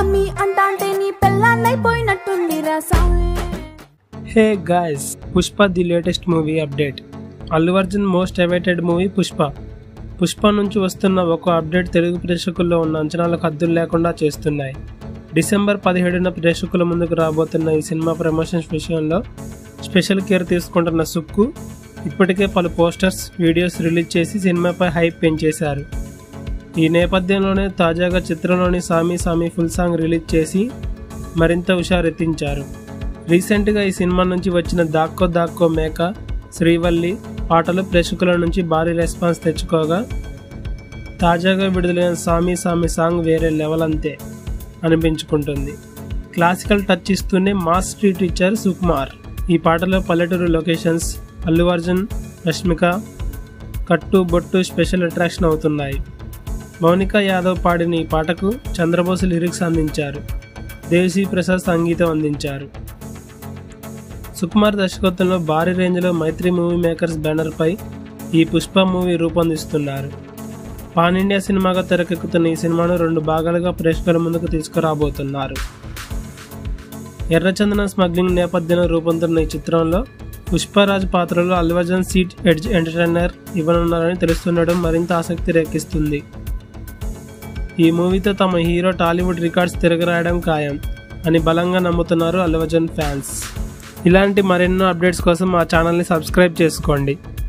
mummy అంటాంటే నీ పెళ్ళాన్నైపోయినట్టుందిరా సామి hey guys Pushpa the latest movie update Allu Arjun most awaited movie Pushpa Pushpa నుంచి వస్తున్న ఒక అప్డేట్ తెలుగు ప్రేక్షకుల్లో ఉన్న అంచనాలకు హద్దులు లేకుండా చేస్తున్నాయి డిసెంబర్ పదిహేడున ప్రేక్షకుల ముందుకు రాబోతున్న ఈ సినిమా ప్రమోషన్స్ విషయంలో స్పెషల్ కేర్ తీసుకుంటున్న సుక్కు ఇప్పటికే పలు పోస్టర్స్ వీడియోస్ రిలీజ్ చేసి సినిమాపై హైప్ పెంచేశారు ఈ నేపథ్యంలోనే తాజాగా చిత్రంలోని సామి సామి ఫుల్ సాంగ్ రిలీజ్ చేసి మరింత హుషారెత్తించారు రీసెంట్గా ఈ సినిమా నుంచి వచ్చిన దాక్కో దాక్కో మేక శ్రీవల్లి పాటలు ప్రేక్షకుల నుంచి భారీ రెస్పాన్స్ తెచ్చుకోగా తాజాగా విడుదలైన సామి సామి సాంగ్ వేరే లెవెల్ అంతే అనిపించుకుంటుంది క్లాసికల్ టచ్ ఇస్తూనే మాస్ స్ట్రీట్ ఇచ్చారు సుకుమార్ ఈ పాటలో పల్లెటూరు లొకేషన్స్ అల్లు అర్జున్ రష్మిక కట్టు బొట్టు స్పెషల్ అట్రాక్షన్ అవుతున్నాయి మౌనిక యాదవ్ పాడిన ఈ పాటకు చంద్రబోసు లిరిక్స్ అందించారు దేవిశ్రీ ప్రసాద్ సంగీతం అందించారు సుకుమార్ దర్శకత్వంలో భారీ రేంజ్లో మైత్రి మూవీ మేకర్స్ బ్యానర్పై ఈ పుష్ప మూవీ రూపొందిస్తున్నారు పాన్ ఇండియా సినిమాగా తెరకెక్కుతున్న ఈ సినిమాను రెండు భాగాలుగా ప్రేక్షకుల ముందుకు తీసుకురాబోతున్నారు ఎర్రచందనం స్మగ్లింగ్ నేపథ్యంలో రూపొందుతున్న ఈ చిత్రంలో పుష్పరాజ్ పాత్రలో Allu Arjun seat edge entertainer ఇవ్వనున్నారని తెలుస్తుండడం మరింత ఆసక్తి రేకిస్తుంది ఈ మూవీతో తమ హీరో టాలీవుడ్ రికార్డ్స్ తిరగరాయడం ఖాయం అని బలంగా నమ్ముతున్నారు అల్లు అర్జున్ ఫ్యాన్స్ ఇలాంటి మరెన్నో అప్డేట్స్ కోసం మా ఛానల్ని సబ్స్క్రైబ్ చేసుకోండి